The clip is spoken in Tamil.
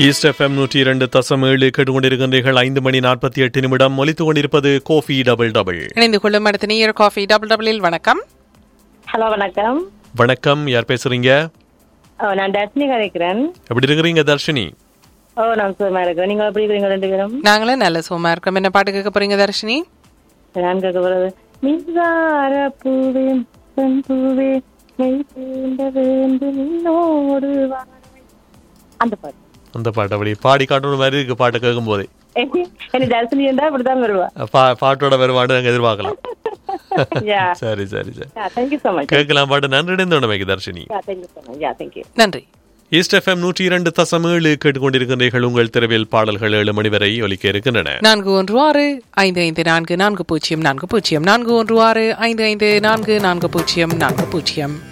ஈஸ்ட் எஃப்எம் நூற்றி இரண்டு தசம் ஏழு கேட்டுக்கொண்டிருக்கின்றீர்கள் ஐந்து மணி நாற்பத்தி எட்டு நிமிடம் ஒலித்துக் கொண்டிருப்பது கோஃபி டபுள் டபுள் இணைந்து கொள்ளும் அடுத்த நீர் காஃபி டபுள் டபுளில் வணக்கம் ஹலோ வணக்கம் வணக்கம் யார் பேசுறீங்க ஓ நான் தர்ஷினி கதைக்கிறேன் எப்படி இருக்கிறீங்க தர்ஷினி ஓ நான் சுகமா இருக்கிறேன் நீங்க எப்படி இருக்கிறீங்க ரெண்டு பேரும் நாங்களும் நல்ல சுகமா இருக்கோம் என்ன பாட்டு கேட்க போறீங்க தர்ஷினி நான் கேட்க போறது மின்சார பூவே பெண் பூவே மெய் தீண்ட வேண்டும் என்னோடு வாழவே. அந்த பாட்டு அந்த பாட்டு அப்படி பாடி காட்டணும் மாதிரி இருக்கு பாட்டை கேட்கும் போதே எனக்கு தர்ஷினி இருந்தா இப்படிதான் வருவா பா- பாட்டோட வருவான்னு நாங்க எதிர்பார்க்கலாம் யா சரி சரி சரி தேங்க்யூ ஸோ மச் கேட்கலாம் பாட்டு நன்றி இணைந்தோடமைக்கு Dharshini yeah thank you so much yeah thank you நன்றி ஈஸ்ட் எஃப்எம் நூற்றி இரண்டு தசம் ஏழு கேட்டுக்கொண்டிருக்கின்றீர்கள் உங்கள் தெருவில் பாடல்கள் ஏழு மணி வரை ஒலிக்க இருக்கின்றன நான்கு ஒன்று ஆறு ஐந்து ஐந்து நான்கு நான்கு பூஜ்ஜியம் நான்கு பூஜ்ஜியம் நான்கு ஒன்று ஆறு ஐந்து ஐந்து நான்கு நான்கு பூஜ்ஜியம் நான்கு பூஜ்ஜியம்